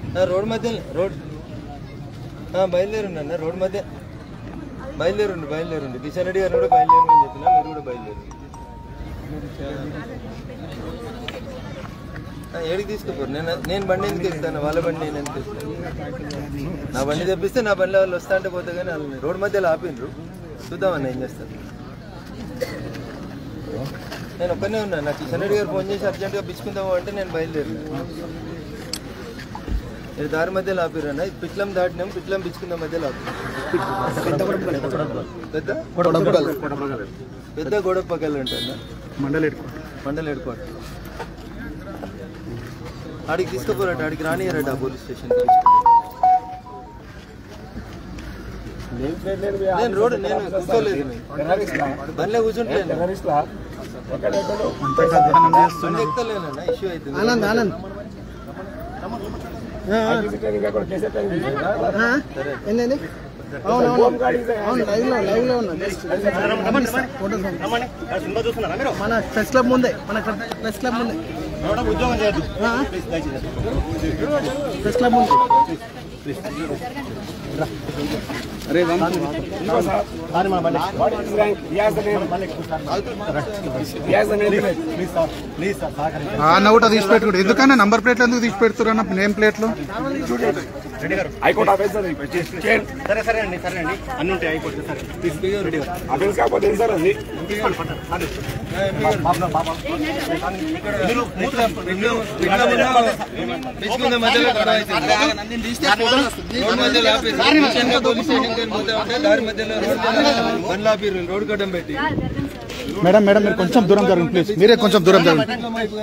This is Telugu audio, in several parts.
ఆ, రోడ్ మధ్య రోడ్ ఆ, బయలుదేరండి అన్న రోడ్ మధ్య బయలుదేరండి బయలుదేరండి కిషన్ రెడ్డి గారు కూడా బయలుదేరమని చెప్పిన మీరు కూడా బయలుదేరండి ఆ, ఏడికి తీసుకుపోరు నేను నేను బండి ఎందుకు ఇస్తాను వాళ్ళ బండి నేను ఎందుకు ఇస్తాను నా బండి తెప్పిస్తే నా బండిలో వాళ్ళు వస్తా అంటే పోతే కానీ వాళ్ళని రోడ్ మధ్యలో ఆపిండ్రు చూద్దామన్న ఏం చేస్తారు నేను ఒక్కనే ఉన్నాను నాకు కిషన్ రెడ్డి గారు ఫోన్ చేసి అర్జెంట్గా పిచ్చుకుందాము అంటే నేను బయలుదేరినా మీరు దారి మధ్యలో ఆపిరన్న ఇది పిట్లం దాటినాం పిట్లం పిచ్చుకుందాం మధ్యలో ఆపి పెద్ద పెద్ద గోడపక్కలు ఉంటాను మండలి మండల హెడ్ క్వార్టర్ ఆడికి తీసుకుపోరట ఆడికి రానియరట పోలీస్ స్టేషన్ నేను రోడ్ నేను కూర్చోలేదు బండ్లే కూర్చుంటలేను బండి ఎక్కుతలేనన్న ఇష్యూ అవుతుంది ఆనంద్ ఆనంద్ సరే ఏంటండి అవును అవును అవును లైవ్ లో లైవ్ లో ఉన్నా జస్ట్ ఫోటోస్ మన ప్రెస్ క్లబ్ ముందే మన ప్రెస్ క్లబ్ ముందే ఆ? ప్రెస్ క్లబ్ ముందే అన్న కూడా తీసి పెట్టుకోండి ఎందుకన్నా నంబర్ ప్లేట్లు ఎందుకు తీసి పెడుతున్నారు అన్న నేమ్ ప్లేట్లు హైకోర్టు ఆఫీస్ సరే సరే అండి సరే అండి అన్ని ఉంటాయి హైకోర్టు సరే ఆఫీస్ కాకపోతే ఏం సార్ అది పిచ్చుకుందాం మధ్యలో గొడవ అవుతుంది రోడ్ మధ్యలో ఆపిర్రు. కిషన్గా పోలీస్ స్టేషన్కి పోతా ఉంటే దారి మధ్యలో రోడ్ బండ్లు ఆపిర్రు రోడ్ కట్టం పెట్టి మేడం మేడం మీరు కొంచెం దూరం జరగండి ప్లీజ్ మీరే కొంచెం దూరం జరగండి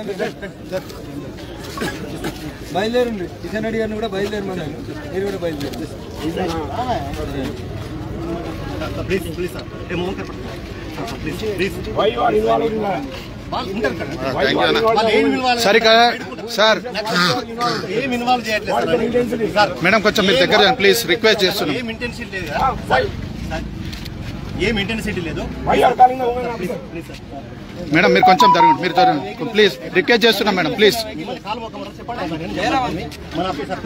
బయలుదేరండి కిషన్ రెడ్డి గారిని కూడా బయలుదేరమన్నాను మీరు కూడా బయలుదేరు please please sir A Mohan గారు please please why you are involve in సరిగా సార్ ఏం ఇన్వాల్వ్ చేయట్లేదు సార్ మేడం కొంచెం మీరు దగ్గర జరగండి ప్లీజ్ రిక్వెస్ట్ చేస్తున్నాం ఏం ఇంటెన్సిటీ లేదు కదా? ఏం ఇంటెన్సిటీ లేదు ప్లీజ్ సార్ మేడం మీరు కొంచెం జరగండి మీరు జరగండి ప్లీజ్ రిక్వెస్ట్ చేస్తున్నాం మేడం ప్లీజ్ మిమ్మల్ని కాలు మొక్కమని చెప్పండి మన ఆఫీసర్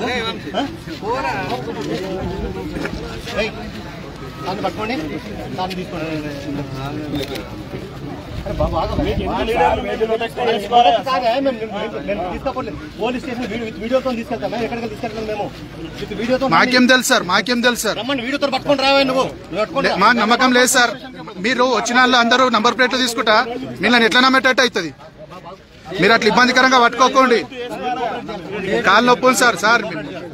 దాన్ని పట్టుకోండి దాన్ని తీసుకోండి అరే బాబు, ఆగమ్మా. కాదే, మేము- మేము- మేము తీసుకోపోలేదు. పోలీస్ స్టేషన్ వీడియో- వీడియోతో తీసుకెళ్తాం మేము ఎక్కడికి తీసుకెళ్తాం మేము విత్ వీడియోతో మాకేం తెలుసు సార్ మాకేం తెలుసు సార్ రమ్మని వీడియోతో పట్టుకొని రావే నువ్వు నువ్వు పట్టుకొని లే- రా. మా నమ్మకం లేదు సార్ మీరు వచ్చిన వాళ్ళు అందరూ నంబర్ ప్లేట్లు తీసుకుంటా మిమ్మల్ని ఎట్లా నమ్మేటట్టు అవుతుంది మీరు అట్లా ఇబ్బందికరంగా పట్టుకోకండి కాళ్ళు నొప్పి ఉంది సార్ సార్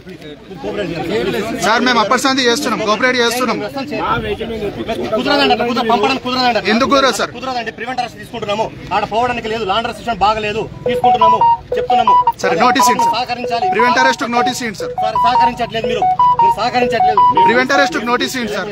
సార్ మేము అప్పటి సంది చేస్తున్నాం కోఆపరేట్ చేస్తున్నాం కుదరదండి అట్లా కుదర పంపడానికి కుదరదండి అట్లా. ఎందుకు కుదరదు సార్ కుదరదండి ప్రివెంట్ అరెస్ట్ తీసుకుంటున్నాము ఆడ పోవడానికి లేదు లాండ్ రెస్ట్రిక్షన్ బాగలేదు తీసుకుంటున్నాము చెప్తున్నాము సరే, అదే నోటీస్ ఇవ్వండి సార్. సహకరించాలి ప్రివెంట్ అరెస్ట్ నోటీస్ ఇవ్వండి సార్ సార్ సహకరించట్లేదు మీరు మీరు సహకరించట్లేదు ప్రివెంట్ అరెస్ట్ నోటీస్ ఇవ్వండి సార్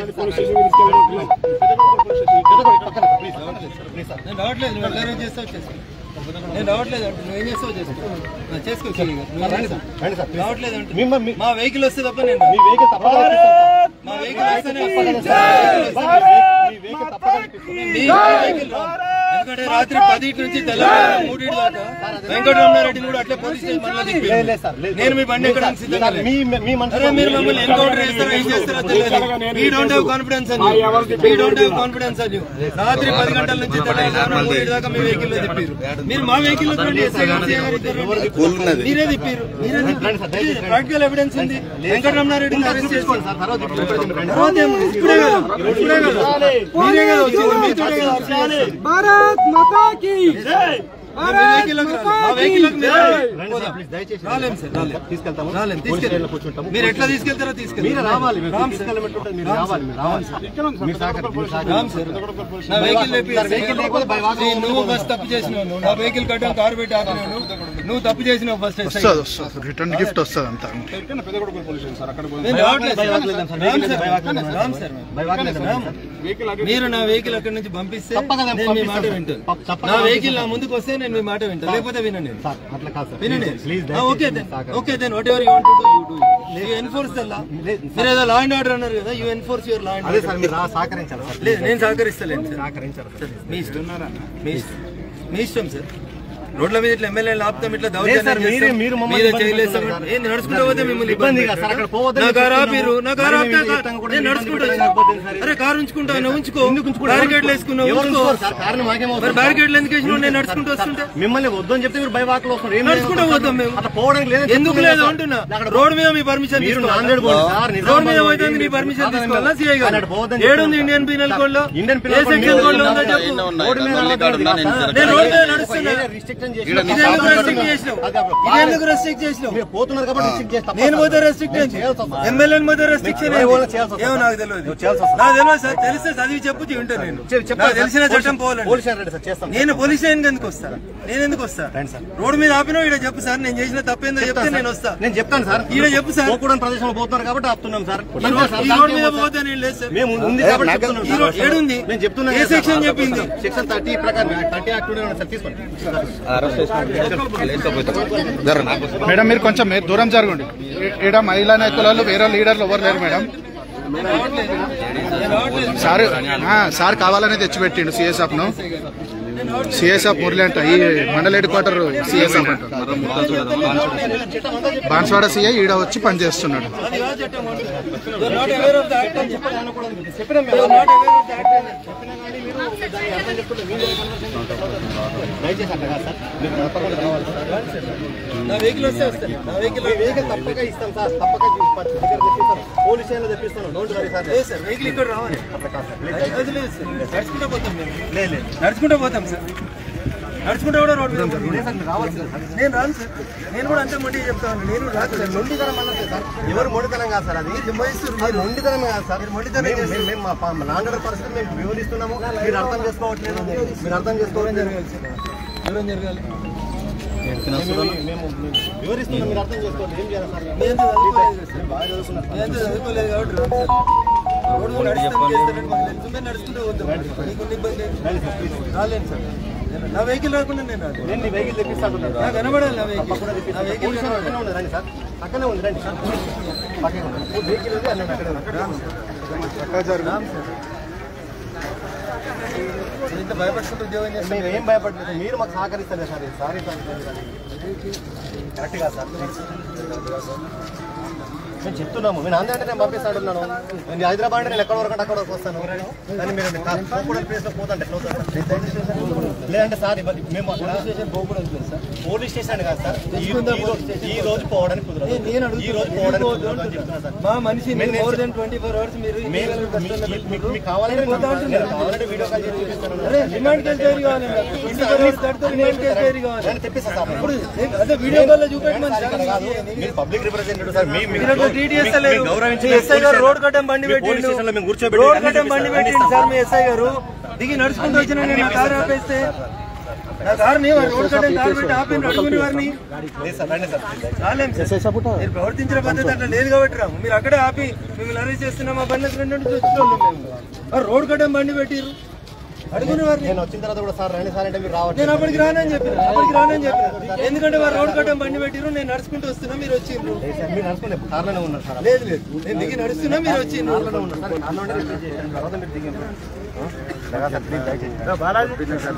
నేను రావట్లేదు నువ్వు ఎలా arrange చేస్తావు చేసుకో నేను రావట్లేదు అంటే నువ్వు ఏం చేస్తావు చేసుకో ఆ, చేసుకో కిలిగా. నువ్వు రండి సార్ రండి సార్ రావట్లేదు అంటే మిమ్మ- మీ మా వెహికల్ వస్తే తప్ప నేను మీ వెహికల్ తప్పగా మా వెహికల్ వస్తేనే మీ వెహికల్ తప్పగా మీ వెహికల్ రాదు. ఎందుకంటే రాత్రి పది నుంచి తెల్లవారు మూడింటి దాకా వెంకటరమణారెడ్డిని కూడా అట్లే పోలీస్ స్టేషన్ మళ్ళీ తిప్పారు. లేదు, లేదు సార్, లేదు. నేను మీ బండి ఎక్కడానికి సిద్ధంగా సార్, లేను. మీ మీ అరే మనసులో మీరు మమ్మల్ని ఎన్కౌంటర్ చేస్తారో ఏం చేస్తారో తెలియదు వీ డోంట్ హ్యావ్ కాన్ఫిడెన్స్ అని వీ డోంట్ హ్యావ్ కాన్ఫిడెన్స్ అని రాత్రి పది గంటల నుంచి తెల్లవారు మూడింటి దాకా మీ వెహికల్ లో తిప్పారు మీరు మా వెహికల్ లో చూడండి, ఎస్ఐ గారు, సిఐ గారు ఇద్దరు మీరే తిప్పారు మీరే తిప్పారు ప్రాక్టికల్ ఎవిడెన్స్ ఉంది వెంకటరమణారెడ్డిని అరెస్ట్ చేసుకోండి సార్, తర్వాత ఇప్పుడు తర్వాత ఏం? ఇప్పుడే కదా ఇప్పుడే కదా మీరే కదా వచ్చింది మీతోనే కదా వచ్చింది. భారత్ మాతా కీ మీ వెహికల్లోకి రాలేదు. మా వెహికల్లోకి మీరు రాలేదు. రండి సార్, ప్లీజ్ దయచేసి రాలేం సార్ రాలేం తీసుకెళ్తాము రాలేం పోలీస్ స్టేషన్లో తీసుకెళ్ళి కూర్చుంటాము మీరు ఎట్లా తీసుకెళ్తారో మీరు తీసుకెళ్ళి రావాలి మీరు తీసుకెళ్ళమంటుంటే మీరు రావాలి మీరు రావాలి మీరు సహకరి మీరు సహకరి రామ్ సార్ నా వెహికల్ లేపి సార్, వెహికల్ లేకపోతే బై వాక్ నువ్వు- నువ్వు ఫస్ట్ తప్పు చేసినావు నువ్వు. నా వెహికల్ కట్టడం కారు పెట్టి ఆపినావు నువ్వు. నువ్వు తప్పు చేసినావు ఫస్ట్ వస్తుంది వస్తుంది రిటర్న్ గిఫ్ట్ వస్తుంది అంతా నేను రావట్లేదు బై సార్. వాక్ లేదాం sir, Ram vehicle sir. By walk లేదాం రామ్ సార్ బై వాక్ లేదాం రామ్. మీరు నా వెహికల్ అక్కడి నుంచి పంపిస్తే తప్పక నేను నేను మీ మాట పంపిస్తాను. వింటాను తప్ప- తప్పక నా వెహికల్ నా ముందుకు వస్తే నేను మీ మాట వింటాను లేకపోతే వినండి సార్ అట్లా కాదు సార్ వినండి please okay then okay then whatever you want to do you do you enforce the law మీరు ఏదో లా అండ్ ఆర్డర్ అన్నారు కదా you enforce your law and అదే ఆర్డర్ సార్ మీరు రా సహకరించాలి సార్ లేదు నేను సహకరిస్తలేను సార్ సహకరించాలి సార్ మీ ఇష్టం మీ ఇష్టం మీ ఇష్టం సార్ రోడ్ల మీద ఇట్లా ఎమ్మెల్యేలు ఆపుతాం ఇట్లా లేదు దౌర్జన్యం సార్, మీరే- చేస్తాం. మీరు మమ్మల్ని మీరే ఇబ్బంది చేయలేస్తాం పెడుతున్నారు ఏంది నడుచుకుంటూ పోతే మిమ్మల్ని ఇబ్బంది ఇబ్బంది కాదు సార్, అక్కడ పోవద్దని నా కారు చెప్తున్నాము. ఆపిరు నా కారు మరి ఆపితే మేము చెప్తాం కూడా నేను ఇబ్బంది నడుచుకుంటూ పెట్టడం వచ్చా. సరిపోతుంది సార్. అరే కారు ఉంచుకుంటా నువ్వు ఉంచుకో ఎందుకు ఉంచుకోరు? బ్యారికేడ్లు వేసుకున్నావు ఎవరు ఉంచుకో ఉంచుకోరు సార్? కారణం మాకేమవుతుంది మరి బ్యారికేడ్లు ఎందుకు వేసినావు నేను నడుచుకుంటూ వస్తుంటే మిమ్మల్ని వద్దని చెప్తే మీరు బైవాక్లో వస్తున్నారు ఏం నడుచుకుంటూ లేదు. పోతాం మేము. అట్లా పోవడానికి లేదు ఎందుకు లేదు అంటున్నా అక్కడ రోడ్ మీద మీ పర్మిషన్ మీరు తీసుకోవాలా? నాందేడ్ పోండి సార్, నిజామాబాద్ రోడ్ మీద పోండి. పోతే నీ పర్మిషన్ కాదండి. తీసుకోవాలా సిఐ గారు అక్కడ పోవద్దని ఏడుంది చెప్తున్నా. ఇండియన్ పీనల్ కోడ్ లో ఇండియన్ ఏ పిల్లలు సెక్షన్ కోడ్ లో ఉందో ఉన్నాయి. చెప్పు రోడ్డు మీద నేను రోడ్ మీద నడుస్తున్నా రిస్ట్రిక్షన్ చేసి ఇది ఎందుకు రెస్ట్రిక్ట్ చేసినావు ఇది ఎందుకు రెస్ట్రిక్ట్ చేసినావు మీరు పోతున్నారు కాబట్టి రిస్ట్రిక్ట్ చేసి తప్ప నేను సార్. పోతే రెస్ట్రిక్ట్ ఏంటి చేయాల్సి వస్తుంది. ఎమ్మెల్యే పోతే రెస్ట్రిక్షన్ మీరు ఎవరైనా చేయాల్సి వస్తుంది. ఏమో నాకు తెలియదు నువ్వు చేయాల్సి వస్తుంది. నాకు తెలియదు సార్ తెలిస్తే చదివి చెప్పు వింటా నేను చెప్పు- చెప్పండి నాకు సార్. తెలిసిన చట్టం పోలీస్ పోవాలండి స్టేషన్ రండి సార్ చేస్తాం నేను పోలీస్ స్టేషన్ ఎందుకు వస్తా నేను ఎందుకు వస్తా రండి సార్. రోడ్ మీద ఆపినా ఇక్కడ చెప్పు సార్ నేను చేసిన తప్పేందో చెప్తే నేను వస్తా నేను చెప్తాను సార్ ఈడ చెప్పు సార్. పోకూడని ప్రదేశంలో పోతున్నారు కాబట్టి ఆపుతున్నాం సార్ ఈ రోడ్- ఈ రోడ్ మీద పోతే నేను లేదు సార్ మేము ఉంది కాబట్టి చెప్తున్నాం ఈ రోడ్ సార్. ఏడుంది నేను చెప్తున్నాను ఏ కదా సెక్షన్ సార్. చెప్పింది సెక్షన్ థర్టీ ప్రకారం థర్టీ యాక్ట్ సార్ తీసుకోండి మేడం మీరు కొంచెం మీరు దూరం జరగండి ఈడ మహిళా నాయకులలో వేరే లీడర్లు ఎవరు లేరు మేడం సార్ ఆ, సార్ కావాలనే తెచ్చిపెట్టిండు సిఎస్ఎఫ్ ను సిఎస్ఎఫ్ మురళి అంట ఈ మండల హెడ్ క్వార్టర్ సిఎస్ఎఫ్ అంట బాన్స్వాడ సిఐ ఈడ వచ్చి పనిచేస్తున్నాడు అది కాదు చట్టం అంటున్నా. You are not aware of the act అని చెప్పాలి. You are not aware of the act అని దయచేసి అట్లా కాదు సార్ మీరు తప్పకుండా రావాలి సార్ నా వెహికల్ వస్తే వస్తాను నా వెహికల్ మీ వెహికల్ తప్పక ఇస్తాం సార్ తప్పక దగ్గర తెప్పిస్తాను పోలీస్ స్టేషన్లో తెప్పిస్తాను డోంట్ వరీ సార్ లేదు సార్ వెహికల్ ఇక్కడ రావాలి అది లేదు సార్ నడుచుకుంటూ పోతాం మేము లేదు లేదు నడుచుకుంటూ పోతాం సార్ నడుచుకుంటూ కూడా రోడ్డు మీద పోతాం. సార్ మీరు రావాలి సార్ నేను రాను సార్ నేను కూడా అంతే మొండి చెప్తాను నేను రాను సార్ మొండితనం అన్నది సార్ ఎవరు మొండితనం కాదు సార్ అది జిమ్మాయిస్తారు అది మొండితనం కాదు సార్ మీరు మొండితనం మేము- చేస్తారు. మేము- మేము మా ప- నాన్నగారి పరిస్థితి మేము వివరిస్తున్నాము మీరు అర్థం చేసుకోవట్లేదు మీరు అర్థం దూరం చేసుకోవట్లేదు జరగాలి సార్ దూరం జరగాలి మేము మేము వివరిస్తున్నాం మీరు అర్థం చేసుకోవాలి ఏం చేయాలి సార్ నేను చదువుకోలేదు కదా సార్ బాగా చదువుకున్నారు నేను అంత చదువుకోలేదు కాబట్టి రాను సార్ రోడ్డు మీద నడుస్తాం చేస్తారని మాకు తెలుసు మేము నడుచుకుంటూ పోతాం నీకు ఇబ్బంది లేదు. రాలేను సార్ నేను- నా వెహికల్ రాకుండా నేను రాను నేను నీ వెహికల్ తెప్పిస్తాను నాకు కనబడాలి నా వెహికల్ తప్పకుండా నా తెప్పిస్తాను వెహికల్ పోలీస్ స్టేషన్ పక్కనే ఉంది రండి సార్ పక్కనే ఉంది రండి సార్ పక్కనే ఉంది వెహికల్ ఉంది అన్నీ అక్కడే ఉంది. రాను సార్ రాను సార్ నేను ఇంత భయపడుకుంటూ ఉద్యోగం చేస్తాను మేము ఏం భయపడలేదు మీరు మాకు సహకరిస్తారు సార్ సారీ సార్ కరెక్ట్ కాదు సార్ మేము చెప్తున్నాము నేను అందే అంటే నేను పంపిస్తాను ఉన్నాను నేను హైదరాబాద్ అంటే నేను ఎక్కడ వరకు అంటే అక్కడ వరకు వస్తాను కానీ మీరు పోకూడని ప్లేస్లో పోతుంటే ఎట్లా అవుతుంది సార్? లేదంటే సార్ ఇవ్వండి. మేము అక్కడ స్టేషన్ పోకూడదు కదా సార్ పోలీస్ స్టేషన్ కాదు సార్ ఈ- ఈ రోజు- ఈ రోజు పోవడానికి కుదరదు నేను- నేను అడుగుతున్నా. ఈ రోజు పోవడానికి కుదరదు అని చెప్తున్నా సార్ మా మనిషి నేను- more than twenty four hours మీరు ఈ మేము పిల్లలు కష్టంలో మీ- మీ- పెట్టుకుంటూ మీకు కావాలంటే నేను పోతా నేను అంటున్నా. కావాలంటే వీడియో కాల్ చేసి చూపిస్తాను అరే రిమాండ్ కేసు డైరీ కావాలి నాకు. 24 hours దాటితే రిమాండ్ కేసు డైరీ కావాలి నేను తెప్పిస్తా సార్ ఇప్పుడు నేను- అదే వీడియో కాల్ లో చూపెట్టమని సార్ కాదు మీరు పబ్లిక్ రిప్రజెంటేటివ్ సార్ మీ- మీ- మీరు అట్లా ట్రీట్ చేస్తలేరు మీ గౌరవించి మీ ఎస్ఐ గారు రోడ్ కట్టం బండి మీ పోలీస్ పెట్టిండు స్టేషన్లో మేము కూర్చోబెట్టి రోడ్ అన్ని కట్టం బండి చూపిస్తాం. పెట్టిండు సార్ మీ ఎస్ఐ గారు దిగి నడుచుకుంటూ వచ్చిన నేను నా కారు ఆపేస్తే నా కారుని రోడ్ కట్టం కారు పెట్టి ఆపి అడుగుని వారిని లేదు సార్ రండి సార్ రాలేం సార్ మీరు ప్రవర్తించిన పద్ధతి అట్లా లేదు కాబట్టి రాము మీరు అక్కడే ఆపి మిమ్మల్ని అరెస్ట్ చేస్తున్నాం మా బండి రెండు నుంచి వచ్చిన మేము ఆ రోడ్ కట్టం బండి పెట్టిరు అడుగుని వారిని నేను వచ్చిన తర్వాత కూడా సార్ రండి సార్ అంటే మీరు రావట్లేదు నేను అప్పటికి రానని చెప్పిన అప్పటికి రానని చెప్పిన ఎందుకంటే వారు రోడ్ కట్టం బండి పెట్టిరు నేను నడుచుకుంటూ వస్తున్నా మీరు వచ్చిండ్రు లేదు సార్, మీరు నడుచుకుంటే కార్లోనే ఉన్నారు సార్ లేదు లేదు నేను దిగి నడుస్తున్నా మీరు వచ్చిండ్రు కార్లోనే ఉన్నారు సార్ కార్లోనే రిప్రజెంట్ చేశాను. తర్వాత మీరు దిగండి ఆ? లేదా సార్, ప్లీజ్ దయచేసి.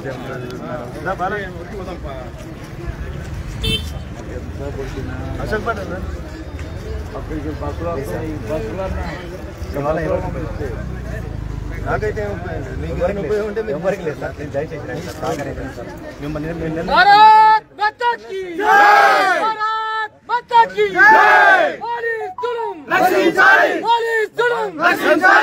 ఇవాళ ఎవరికి ఉపయోగం? నాకైతే ఏం ఉపయోగం లేదు. మీకు ఏమైనా ఉపయోగం ఉంటే మీరు ఎవరికి లేదు సార్ ప్లీజ్ దయచేసి రండి సార్ సహకరించండి సార్ మిమ్మల్ని నేను- నేను- भारत माता की जय भारत माता की जय पुलिस जुलूम पुलिस जुलूम